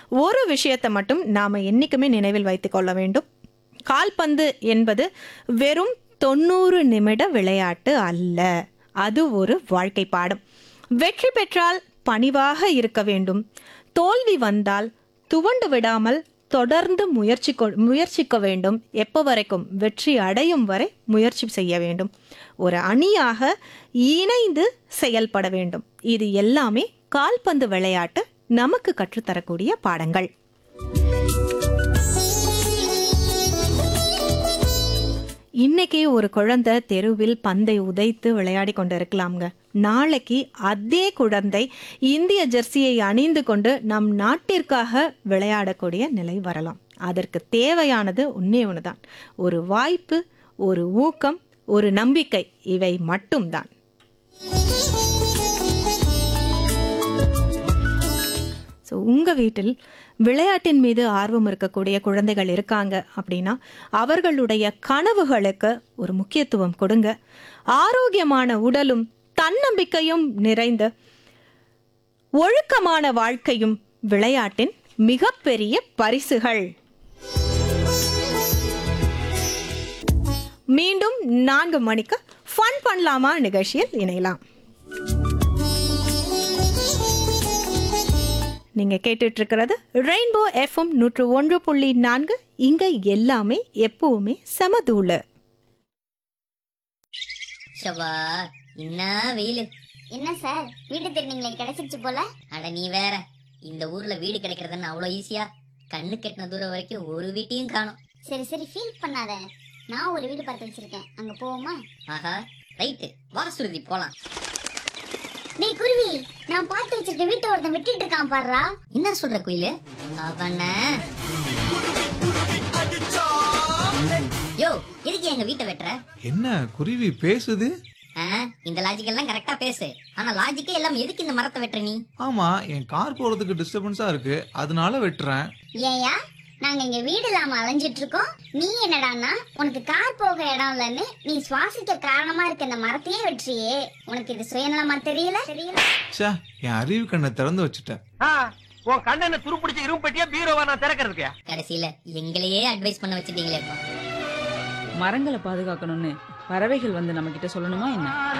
ஒரு விஷயத்தை மட்டும் நாம என்னைக்குமே நினைவில் வைத்துக் கொள்ள வேண்டும் கால்பந்து என்பது வெறும் தொண்ணூறு நிமிட விளையாட்டு அல்ல அது ஒரு வாழ்க்கை பாடம் வெற்றி பெற்றால் பணிவாக இருக்க வேண்டும் தோல்வி வந்தால் துவண்டு விடாமல் தொடர்ந்து முயற்சி கொ- முயற்சிக்க வேண்டும் எப்போ வரைக்கும் வெற்றி அடையும் வரை முயற்சி செய்ய வேண்டும் ஒரு அணியாக இணைந்து செயல்பட வேண்டும் இது எல்லாமே கால்பந்து விளையாட்டு நமக்கு கற்றுத்தரக்கூடிய பாடங்கள் இன்னைக்கு ஒரு குழந்தை தெருவில் பந்தை உதைத்து விளையாடி கொண்டு இருக்கலாம்ங்க நாளைக்கு அதே குழந்தை இந்திய ஜெர்சியை அணிந்து கொண்டு நம் நாட்டிற்காக விளையாடக்கூடிய நிலை வரலாம் அதற்கு தேவையானது ஒன்னே ஒண்ணுதான் ஒரு வாய்ப்பு ஒரு ஊக்கம் ஒரு நம்பிக்கை இவை மட்டும்தான் ஸோ உங்கள் வீட்டில் விளையாட்டின் மீது ஆர்வம் இருக்கக்கூடிய குழந்தைகள் இருக்காங்க அப்படின்னா அவர்களுடைய கனவுகளுக்கு ஒரு முக்கியத்துவம் கொடுங்க ஆரோக்கியமான உடலும் தன்னம்பிக்கையும் நிறைந்த ஒழுக்கமான வாழ்க்கையும் விளையாட்டின் மிகப்பெரிய பரிசுகள் மீண்டும் நான்கு மணிக்கு ஃபன் பண்ணலாமா நிகழ்ச்சியில் இணையலாம் நீங்க கேட்டுட்டு இருக்கிறது ரெயின்போ எஃப்எம் நூற்று ஒன்று புள்ளி நான்கு இங்க எல்லாமே எப்பவுமே சமதூளு ஷபா என்ன வெயிலு என்ன சார் வீடு திருநீங்களே கிடைச்சிருச்சு போல அட நீ வேற இந்த ஊர்ல வீடு கிடைக்கிறதுன்னு அவ்வளோ ஈஸியா கண்ணு கெட்டின தூரம் வரைக்கும் ஒரு வீட்டையும் காணும் சரி சரி ஃபீல் பண்ணாத நான் ஒரு வீடு பார்த்து வச்சிருக்கேன் அங்க போவோமா ஆஹா ரைட்டு வா சுருதி போலாம் டேய் குருவி நான் பார்த்து வச்சிருக்க வீட்டை ஒருத்தன் விட்டுட்டு இருக்கான் பாருடா என்ன சொல்ற குயிலு அவன யோ எதுக்கு எங்க வீட்டை வெட்டுற என்ன குருவி பேசுது ஆ, இந்த லாஜிக் எல்லாம் கரெக்டா பேசு ஆனா லாஜிக்கே எல்லாம் எதுக்கு இந்த மரத்தை வெட்டுற நீ ஆமா என் கார் போறதுக்கு டிஸ்டர்பன்ஸா இருக்கு அதனால வெட்டுறேன் ஏயா நாங்க இங்க வீடு இல்லாம அலைஞ்சிட்டு இருக்கோம் நீ என்னடான்னா உனக்கு கார் போக இடம் இல்லைன்னு நீ சுவாசிக்க காரணமா இருக்க இந்த மரத்தையே வெற்றியே உனக்கு இது சுயநலமா தெரியல தெரியல ச்சே என் அறிவு கண்ணை திறந்து வச்சுட்டேன் ஆ, உன் கண்ணனை துருப்பிடிச்ச இரும்பு பெட்டியா பீரோவா நான் திறக்கிறதுக்கு கடைசியில எங்களையே அட்வைஸ் பண்ண வச்சிட்டீங்களேப்பா மரங்களை பாதுகாக்கணும்னு பறவைகள் வந்து நம்ம கிட்ட சொல்லணுமா என்ன